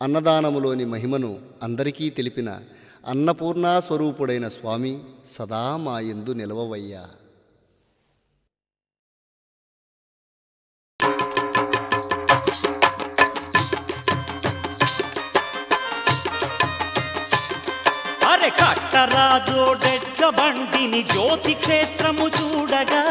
అన్నదానములోని మహిమను అందరికీ తెలిపిన అన్నపూర్ణా స్వరూపుడైన స్వామి సదా మా యందు నిలవవయ్యా అరె కట్టరాజోడెడ్ల బండిని జ్యోతి క్షేత్రము చూడగా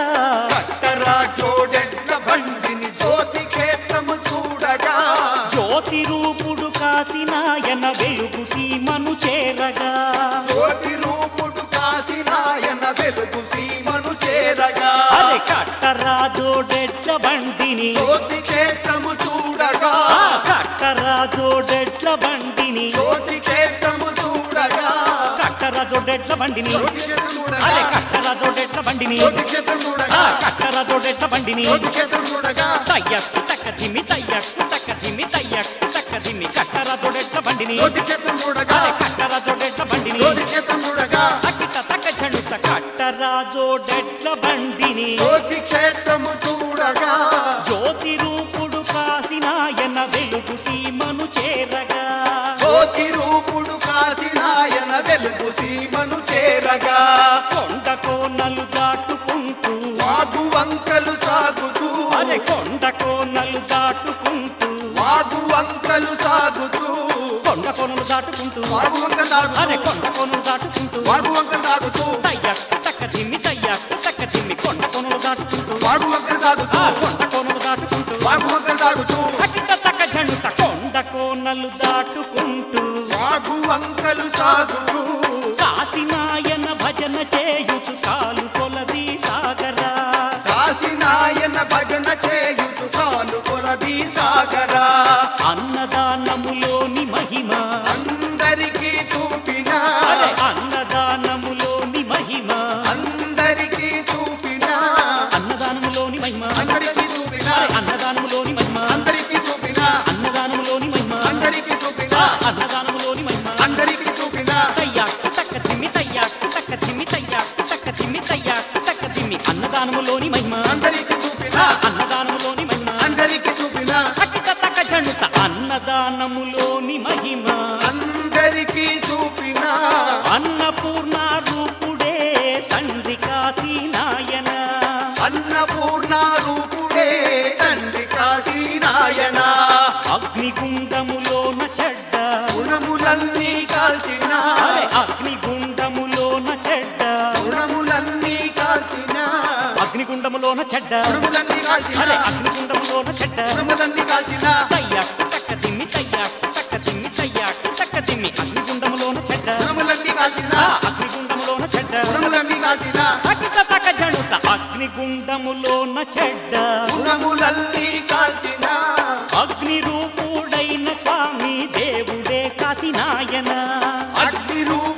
కట్టరాజోడెడ్ల బండిని జ్యోతి క్షేత్రము చూడగా జ్యోతి రూపుడు కాసినాయన వెలుగు సీమను చేరగా జ్యోతి రూపుడు కాశీనాయన వెలుగు సీమను చేరగా అరె కట్టరాజోడెడ్ల బండిని జ్యోతి క్షేత్రము చూడగా ఆ కట్టరాజోడెడ్ల బండిని జ్యోతి క్షేత్రము చూడగా కట్టరాజోడెడ్ల బండిని జ్యోతి క్షేత్రం చూడగా అరే కట్టరాజోడెడ్ల బండిని జ్యోతి క్షేత్రం ఆ చూడగా కట్టరాజోడెడ్ల బండిని జ్యోతి క్షేత్రం చూడగా తయ్యక్కు తక్కదిమి తయ్యక్కు తక్కదిమి తయ్యక్కు తక్కదిమి కట్టరాజోడెడ్ల బండిని జ్యోతి క్షేత్రం చూడగా అరే కట్టరాజోడెడ్ల బండిని జ్యోతి క్షేత్రం చూడగా అకిట తక్క చెడుత కట్టరాజోడెడ్ల బండిని జ్యోతి క్షేత్రము చూడగా జ్యోతి రూపుడు కాసినాయన వెలుగు సీమను చేరగా జ్యోతి రూపుడు కాశీనాయన వెలుగు సీమను చేరగా కొండ కోనలు దాటుకుంటూ వాగు వంకలు సాగుతూ అరే కొండ కోనలు దాటుకుంటూ వాగు వంకలు సాగుతూ కొండ కోనలు దాటుకుంటూ వాగు వంక అరే సాగుతూ కొండ కోనలు దాటుకుంటూ వాగు వంక సాగుతూ తయ్యక్కు తక్క దిమ్మి తయ్యక్కు తక్క దిమ్మి కొండ కోనలు దాటుకుంటూ వాగు వంక సాగుతూ ఆ కొండ కోనలు దాటుకుంటూ వాగు వంక సాగుతూ అకిట తక్క జంట కొండ కోనలు దాటుకుంటూ వాగు వంకలు సాగుతూ కాశీనాయన భజన చేయుచు కాలు కొలది సాగరా కాశీనాయన భజన చేయుచు కాలు కొలది సాగరా అన్నదానములోని మహిమ అందరికీ చూపిన అరే అన్నదానములోని మహిమ అందరికీ చూపిన అన్నదానములోని మహిమ అందరికీ చూపిన అరే అన్నదానములోని మహిమ అందరికీ చూపిన అన్నదానములోని మహిమ అందరికీ చూపిన ఆ అన్నదానములోని మహిమ అందరికీ చూపిన తయ్యాకు తక్క తిమ్మి తయ్యాకు తక్క తిమ్మి తయ్యాకు తక్క తిమ్మి తయ్యాకు తక్క తిమ్మి అన్నదానములోని మహిమ అందరికీ చూపిన ఆ అన్నదానములోని మహిమ అందరికీ చూపిన అకిట తక్క జంట అన్నదానములోని మహిమ అందరికీ చూపిన అన్నపూర్ణ రూపుడే తండ్రి కాశీనాయన అన్నపూర్ణ రూపుడే తండ్రి కాశీనాయన అగ్నిగుండములోన చెడ్డ గుణములన్నీ కాల్చిన అరే అగ్నిగుండములోన చెడ్డ గుణములన్నీ కాల్చిన అగ్నిగుండములోన చెడ్డ గుణములన్నీ కాల్చిన అరే అగ్నిగుండములోన చెడ్డ గుణములన్నీ కాల్చిన తయ్యాకు తక్క తిమ్మి తయ్యాకు తక్క తిమ్మి తయ్యాకు తక్క తిమ్మి అగ్నిగుండములోన చెడ్డ గుణములన్నీ కాల్చిన ఆ అగ్నిగుండములోన చెడ్డ గుణములన్నీ కాల్చిన అకిట తక్క జనుత అగ్నిగుండములోన చెడ్డ గుణములన్నీ కాల్చిన అగ్ని రూపుడైన స్వామి దేవుడే కాశీనాయన అగ్ని రూపుడైన